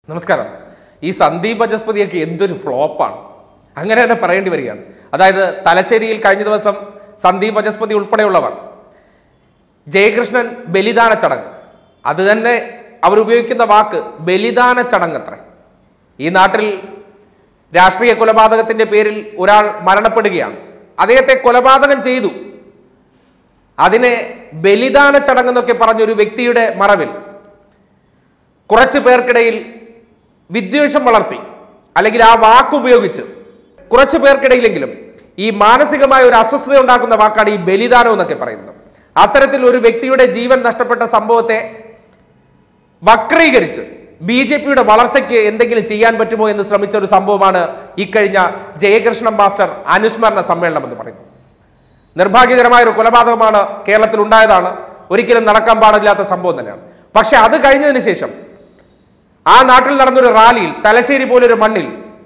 നമസ്കാരം ഈ സന്ദീപ് ബജസ്പതിയൊക്കെ എന്തൊരു ഫ്ലോപ്പാണ് അങ്ങനെ തന്നെ പറയേണ്ടി വരികയാണ് അതായത് തലശ്ശേരിയിൽ കഴിഞ്ഞ ദിവസം സന്ദീപ് ബജസ്പതി ഉൾപ്പെടെയുള്ളവർ ജയകൃഷ്ണൻ ബലിദാന ചടങ്ങ് അത് തന്നെ അവരുപയോഗിക്കുന്ന വാക്ക് ബലിദാന ചടങ്ങ് അത്ര ഈ നാട്ടിൽ രാഷ്ട്രീയ കൊലപാതകത്തിന്റെ പേരിൽ ഒരാൾ മരണപ്പെടുകയാണ് അദ്ദേഹത്തെ കൊലപാതകം ചെയ്തു അതിനെ ബലിദാന ചടങ്ങെന്നൊക്കെ പറഞ്ഞ ഒരു വ്യക്തിയുടെ മറവിൽ കുറച്ച് പേർക്കിടയിൽ വിദ്വേഷം വളർത്തി അല്ലെങ്കിൽ ആ വാക്ക് ഉപയോഗിച്ച് കുറച്ച് പേർക്കിടയിലെങ്കിലും ഈ മാനസികമായ ഒരു അസ്വസ്ഥത ഉണ്ടാക്കുന്ന വാക്കാണ് ഈ ബലിദാനം എന്നൊക്കെ പറയുന്നത് അത്തരത്തിൽ ഒരു വ്യക്തിയുടെ ജീവൻ നഷ്ടപ്പെട്ട സംഭവത്തെ വക്രീകരിച്ച് ബി ജെ പിയുടെ വളർച്ചയ്ക്ക് എന്തെങ്കിലും ചെയ്യാൻ പറ്റുമോ എന്ന് ശ്രമിച്ച ഒരു സംഭവമാണ് ഇക്കഴിഞ്ഞ ജയകൃഷ്ണൻ മാസ്റ്റർ അനുസ്മരണ സമ്മേളനം എന്ന് പറയുന്നത് നിർഭാഗ്യകരമായ ഒരു കൊലപാതകമാണ് കേരളത്തിൽ ഉണ്ടായതാണ് ഒരിക്കലും നടക്കാൻ പാടില്ലാത്ത സംഭവം തന്നെയാണ് പക്ഷെ അത് കഴിഞ്ഞതിന് ശേഷം ആ നാട്ടിൽ നടന്നൊരു റാലിയിൽ തലശ്ശേരി പോലൊരു മണ്ണിൽ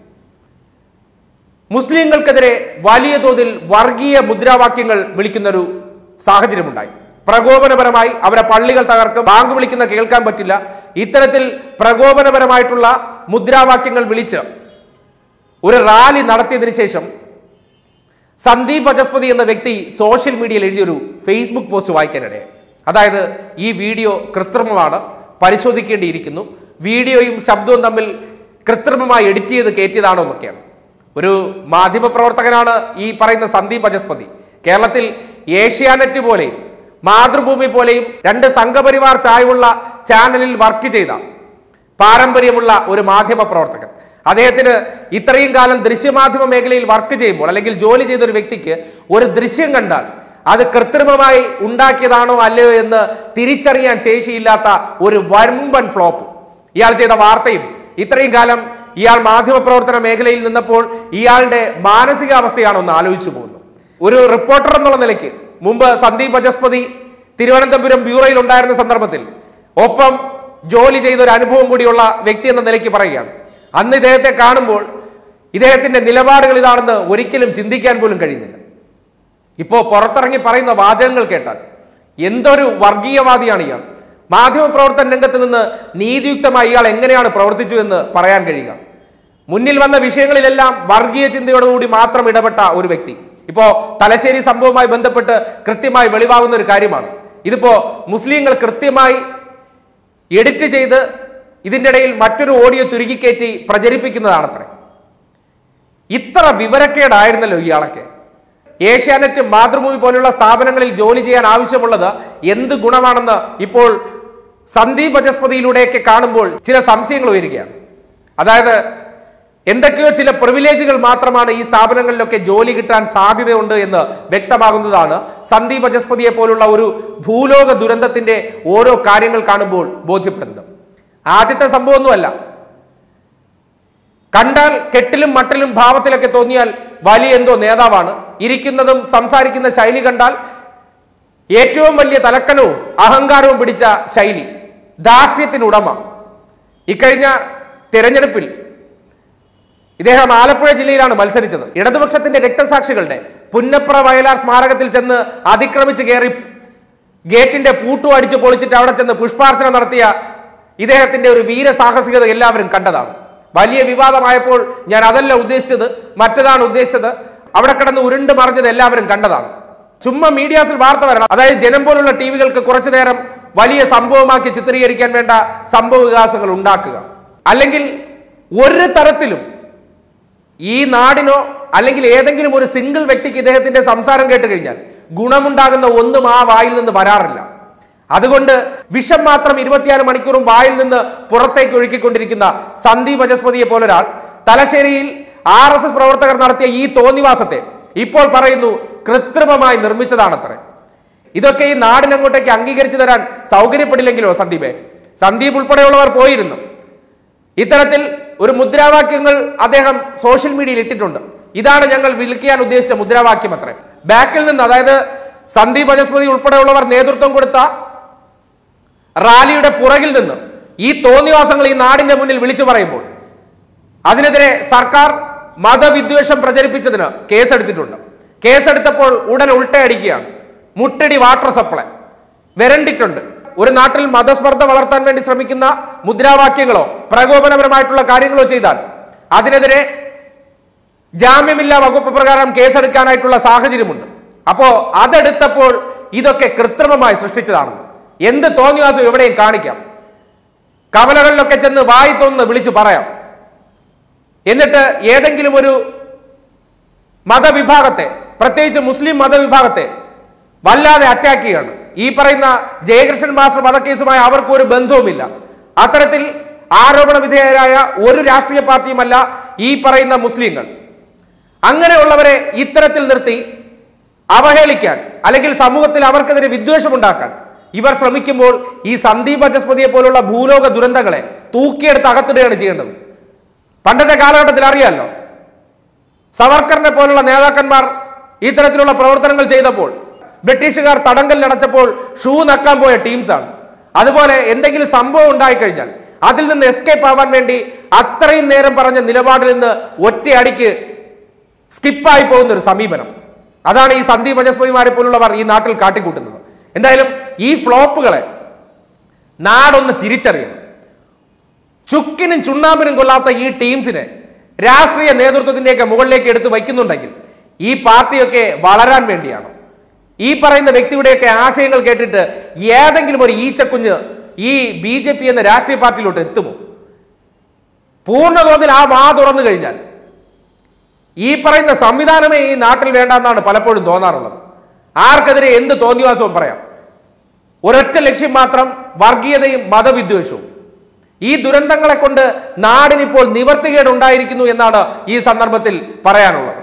മുസ്ലിങ്ങൾക്കെതിരെ വലിയ തോതിൽ വർഗീയ മുദ്രാവാക്യങ്ങൾ വിളിക്കുന്നൊരു സാഹചര്യമുണ്ടായി പ്രകോപനപരമായി അവരെ പള്ളികൾ തകർക്കും ബാങ്ക് വിളിക്കുന്ന കേൾക്കാൻ പറ്റില്ല ഇത്തരത്തിൽ പ്രകോപനപരമായിട്ടുള്ള മുദ്രാവാക്യങ്ങൾ വിളിച്ച് ഒരു റാലി നടത്തിയതിനു ശേഷം സന്ദീപ് ബജസ്പതി എന്ന വ്യക്തി സോഷ്യൽ മീഡിയയിൽ എഴുതിയൊരു ഫേസ്ബുക്ക് പോസ്റ്റ് വായിക്കാനിടയായി അതായത് ഈ വീഡിയോ കൃത്രിമമാണ് പരിശോധിക്കേണ്ടിയിരിക്കുന്നു വീഡിയോയും ശബ്ദവും തമ്മിൽ കൃത്രിമമായി എഡിറ്റ് ചെയ്ത് കയറ്റിയതാണോ എന്നൊക്കെയാണ് ഒരു മാധ്യമപ്രവർത്തകനാണ് ഈ പറയുന്ന സന്ദീപ് ബജസ്പതി കേരളത്തിൽ ഏഷ്യാനെറ്റ് പോലെയും മാതൃഭൂമി പോലെയും രണ്ട് സംഘപരിവാർ ചായവുള്ള ചാനലിൽ വർക്ക് ചെയ്ത പാരമ്പര്യമുള്ള ഒരു മാധ്യമ പ്രവർത്തകൻ അദ്ദേഹത്തിന് ഇത്രയും കാലം ദൃശ്യമാധ്യമ മേഖലയിൽ വർക്ക് ചെയ്യുമ്പോൾ അല്ലെങ്കിൽ ജോലി ചെയ്ത ഒരു വ്യക്തിക്ക് ഒരു ദൃശ്യം കണ്ടാൽ അത് കൃത്രിമമായി ഉണ്ടാക്കിയതാണോ അല്ലയോ എന്ന് തിരിച്ചറിയാൻ ശേഷിയില്ലാത്ത ഒരു വൻപൻ ഫ്ലോപ്പ് ഇയാൾ ചെയ്ത വാർത്തയും ഇത്രയും കാലം ഇയാൾ മാധ്യമപ്രവർത്തന മേഖലയിൽ നിന്നപ്പോൾ ഇയാളുടെ മാനസികാവസ്ഥയാണ് ഒന്ന് ആലോചിച്ചു പോകുന്നത് ഒരു റിപ്പോർട്ടർ എന്നുള്ള നിലയ്ക്ക് മുമ്പ് സന്ദീപ് ബജസ്പതി തിരുവനന്തപുരം ബ്യൂറോയിൽ ഉണ്ടായിരുന്ന സന്ദർഭത്തിൽ ഒപ്പം ജോലി ചെയ്ത ഒരു അനുഭവം കൂടിയുള്ള വ്യക്തി എന്ന നിലയ്ക്ക് പറയുകയാണ് അന്ന് ഇദ്ദേഹത്തെ കാണുമ്പോൾ ഇദ്ദേഹത്തിന്റെ നിലപാടുകൾ ഇതാണെന്ന് ഒരിക്കലും ചിന്തിക്കാൻ പോലും കഴിയുന്നില്ല ഇപ്പോൾ പുറത്തിറങ്ങി പറയുന്ന വാചകങ്ങൾ കേട്ടാൽ എന്തൊരു വർഗീയവാദിയാണ് ഇയാൾ മാധ്യമപ്രവർത്തന രംഗത്ത് നിന്ന് നീതിയുക്തമായി ഇയാൾ എങ്ങനെയാണ് പ്രവർത്തിച്ചു എന്ന് പറയാൻ കഴിയുക മുന്നിൽ വന്ന വിഷയങ്ങളിലെല്ലാം വർഗീയ ചിന്തയോടുകൂടി മാത്രം ഇടപെട്ട ഒരു വ്യക്തി ഇപ്പോ തലശ്ശേരി സംഭവവുമായി ബന്ധപ്പെട്ട് കൃത്യമായി വെളിവാകുന്ന ഒരു കാര്യമാണ് ഇതിപ്പോ മുസ്ലിങ്ങൾ കൃത്യമായി എഡിറ്റ് ചെയ്ത് ഇതിൻ്റെ ഇടയിൽ മറ്റൊരു ഓഡിയോ തുരുക്കിക്കയറ്റി പ്രചരിപ്പിക്കുന്നതാണത്രേ ഇത്ര വിവരക്കേടായിരുന്നല്ലോ ഇയാളൊക്കെ ഏഷ്യാനെറ്റ് മാതൃഭൂമി പോലുള്ള സ്ഥാപനങ്ങളിൽ ജോലി ചെയ്യാൻ ആവശ്യമുള്ളത് എന്ത് ഗുണമാണെന്ന് ഇപ്പോൾ സന്ദീപ് ബജസ്പതിയിലൂടെയൊക്കെ കാണുമ്പോൾ ചില സംശയങ്ങൾ ഉയരുകയാണ് അതായത് എന്തൊക്കെയോ ചില പ്രിവിലേജുകൾ മാത്രമാണ് ഈ സ്ഥാപനങ്ങളിലൊക്കെ ജോലി കിട്ടാൻ സാധ്യതയുണ്ട് എന്ന് വ്യക്തമാകുന്നതാണ് സന്ദീപ് ബജസ്പതിയെ പോലുള്ള ഒരു ഭൂലോക ദുരന്തത്തിന്റെ ഓരോ കാര്യങ്ങൾ കാണുമ്പോൾ ബോധ്യപ്പെടുന്നത് ആദ്യത്തെ സംഭവമൊന്നുമല്ല കണ്ടാൽ കെട്ടിലും മട്ടിലും ഭാവത്തിലൊക്കെ തോന്നിയാൽ വലിയ എന്തോ നേതാവാണ് ഇരിക്കുന്നതും സംസാരിക്കുന്ന ശൈലി കണ്ടാൽ ഏറ്റവും വലിയ തലക്കനവും അഹങ്കാരവും പിടിച്ച ശൈലി ധാർഷ്ട്യത്തിനുടമ ഇക്കഴിഞ്ഞ തിരഞ്ഞെടുപ്പിൽ ഇദ്ദേഹം ആലപ്പുഴ ജില്ലയിലാണ് മത്സരിച്ചത് ഇടതുപക്ഷത്തിന്റെ രക്തസാക്ഷികളുടെ പുന്നപ്ര വയലാർ സ്മാരകത്തിൽ ചെന്ന് അതിക്രമിച്ച് കയറി ഗേറ്റിന്റെ പൂട്ടും അടിച്ച് പൊളിച്ചിട്ട് അവിടെ ചെന്ന് പുഷ്പാർച്ചന നടത്തിയ ഇദ്ദേഹത്തിന്റെ ഒരു വീരസാഹസികത എല്ലാവരും കണ്ടതാണ് വലിയ വിവാദമായപ്പോൾ ഞാൻ അതല്ല ഉദ്ദേശിച്ചത് മറ്റതാണ് ഉദ്ദേശിച്ചത് അവിടെ കിടന്ന് ഉരുണ്ട് മറിഞ്ഞത് എല്ലാവരും കണ്ടതാണ് ചുമ്മാ മീഡിയാസിൽ വാർത്ത വരണം അതായത് ജനം പോലുള്ള ടി വികൾക്ക് കുറച്ചു നേരം വലിയ സംഭവമാക്കി ചിത്രീകരിക്കാൻ വേണ്ട സംഭവ വികാസങ്ങൾ ഉണ്ടാക്കുക അല്ലെങ്കിൽ ഒരു തരത്തിലും ഈ നാടിനോ അല്ലെങ്കിൽ ഏതെങ്കിലും ഒരു സിംഗിൾ വ്യക്തിക്ക് ഇദ്ദേഹത്തിന്റെ സംസാരം കേട്ട് കഴിഞ്ഞാൽ ഗുണമുണ്ടാകുന്ന ഒന്നും ആ വായിൽ നിന്ന് വരാറില്ല അതുകൊണ്ട് വിഷം മാത്രം ഇരുപത്തിയാറ് മണിക്കൂറും വായിൽ നിന്ന് പുറത്തേക്ക് ഒഴുക്കിക്കൊണ്ടിരിക്കുന്ന സന്ദീപ് ബജസ്പതിയെ പോലൊരാൾ തലശ്ശേരിയിൽ ആർ എസ് എസ് പ്രവർത്തകർ നടത്തിയ ഈ തോന്നിവാസത്തെ ഇപ്പോൾ പറയുന്നു കൃത്രിമമായി നിർമ്മിച്ചതാണത്രേ ഇതൊക്കെ ഈ നാടിനങ്ങോട്ടേക്ക് അംഗീകരിച്ചു തരാൻ സൗകര്യപ്പെടില്ലെങ്കിലോ സന്ദീപെ സന്ദീപ് ഉൾപ്പെടെയുള്ളവർ പോയിരുന്നു ഇത്തരത്തിൽ ഒരു മുദ്രാവാക്യങ്ങൾ അദ്ദേഹം സോഷ്യൽ മീഡിയയിൽ ഇട്ടിട്ടുണ്ട് ഇതാണ് ഞങ്ങൾ വിളിക്കാൻ ഉദ്ദേശിച്ച മുദ്രാവാക്യം അത്രേ ബാക്കിൽ നിന്ന് അതായത് സന്ദീപ് ബജസ്പതി ഉൾപ്പെടെയുള്ളവർ നേതൃത്വം കൊടുത്ത റാലിയുടെ പുറകിൽ നിന്ന് ഈ തോന്നിവാസങ്ങൾ ഈ നാടിന്റെ മുന്നിൽ വിളിച്ചു പറയുമ്പോൾ അതിനെതിരെ സർക്കാർ മതവിദ്വേഷം പ്രചരിപ്പിച്ചതിന് കേസെടുത്തിട്ടുണ്ട് കേസെടുത്തപ്പോൾ ഉടൻ ഉൾട്ടയടിക്കുകയാണ് മുട്ടടി വാട്ടർ സപ്ലൈ വരണ്ടിട്ടുണ്ട് ഒരു നാട്ടിൽ മതസ്പർദ്ധ വളർത്താൻ വേണ്ടി ശ്രമിക്കുന്ന മുദ്രാവാക്യങ്ങളോ പ്രകോപനപരമായിട്ടുള്ള കാര്യങ്ങളോ ചെയ്താൽ അതിനെതിരെ ജാമ്യമില്ലാ വകുപ്പ് പ്രകാരം കേസെടുക്കാനായിട്ടുള്ള സാഹചര്യമുണ്ട് അപ്പോ അതെടുത്തപ്പോൾ ഇതൊക്കെ കൃത്രിമമായി സൃഷ്ടിച്ചതാണെന്ന് എന്ത് തോന്നിയാസം എവിടെയും കാണിക്കാം കവലകളിലൊക്കെ ചെന്ന് വായി തോന്നുന്ന വിളിച്ചു പറയാം എന്നിട്ട് ഏതെങ്കിലും ഒരു മതവിഭാഗത്തെ പ്രത്യേകിച്ച് മുസ്ലിം മതവിഭാഗത്തെ വല്ലാതെ അറ്റാക്ക് ചെയ്യാണ് ഈ പറയുന്ന ജയകൃഷ്ണൻ മാസ്റ്റർ വധക്കേസുമായി അവർക്ക് ഒരു ബന്ധവുമില്ല അത്തരത്തിൽ ആരോപണ വിധേയരായ ഒരു രാഷ്ട്രീയ പാർട്ടിയുമല്ല ഈ പറയുന്ന മുസ്ലിങ്ങൾ അങ്ങനെയുള്ളവരെ ഇത്തരത്തിൽ നിർത്തി അവഹേളിക്കാൻ അല്ലെങ്കിൽ സമൂഹത്തിൽ അവർക്കെതിരെ വിദ്വേഷമുണ്ടാക്കാൻ ഇവർ ശ്രമിക്കുമ്പോൾ ഈ സന്ദീപ് ബജസ്പതിയെ പോലുള്ള ഭൂലോക ദുരന്തങ്ങളെ തൂക്കിയെടുത്ത് അകത്തിടുകയാണ് ചെയ്യേണ്ടത് പണ്ടത്തെ കാലഘട്ടത്തിൽ അറിയാമല്ലോ സവർക്കറിനെ പോലുള്ള നേതാക്കന്മാർ ഇത്തരത്തിലുള്ള പ്രവർത്തനങ്ങൾ ചെയ്തപ്പോൾ ബ്രിട്ടീഷുകാർ തടങ്കലിലടച്ചപ്പോൾ ഷൂ നക്കാൻ പോയ ടീംസാണ് അതുപോലെ എന്തെങ്കിലും സംഭവം ഉണ്ടായിക്കഴിഞ്ഞാൽ അതിൽ നിന്ന് എസ്കേപ്പ് ആവാൻ വേണ്ടി അത്രയും നേരം പറഞ്ഞ നിലപാടിൽ നിന്ന് ഒറ്റയടിക്ക് സ്കിപ്പായി പോകുന്ന ഒരു സമീപനം അതാണ് ഈ സന്ദീപ് വജസ്പതിമാരെ പോലുള്ളവർ ഈ നാട്ടിൽ കാട്ടിക്കൂട്ടുന്നത് എന്തായാലും ഈ ഫ്ലോപ്പുകളെ നാടൊന്ന് തിരിച്ചറിയണം ചുക്കിനും ചുണ്ണാമ്പിനും കൊള്ളാത്ത ഈ ടീംസിനെ രാഷ്ട്രീയ നേതൃത്വത്തിന്റെയൊക്കെ മുകളിലേക്ക് എടുത്ത് വയ്ക്കുന്നുണ്ടെങ്കിൽ ഈ പാർട്ടിയൊക്കെ വളരാൻ വേണ്ടിയാണ് ഈ പറയുന്ന വ്യക്തിയുടെയൊക്കെ ആശയങ്ങൾ കേട്ടിട്ട് ഏതെങ്കിലും ഒരു ഈച്ചക്കുഞ്ഞ് ഈ ബി ജെ പി എന്ന രാഷ്ട്രീയ പാർട്ടിയിലോട്ട് എത്തുമോ പൂർണ്ണതോതിൽ ആ വാ തുറന്നു കഴിഞ്ഞാൽ ഈ പറയുന്ന സംവിധാനമേ ഈ നാട്ടിൽ വേണ്ട എന്നാണ് പലപ്പോഴും തോന്നാറുള്ളത് ആർക്കെതിരെ എന്ത് തോന്നിവാസവും പറയാം ഒരൊറ്റ ലക്ഷ്യം മാത്രം വർഗീയതയും മതവിദ്വേഷവും ഈ ദുരന്തങ്ങളെ കൊണ്ട് നാടിനിപ്പോൾ നിവർത്തികേട് ഉണ്ടായിരിക്കുന്നു എന്നാണ് ഈ സന്ദർഭത്തിൽ പറയാനുള്ളത്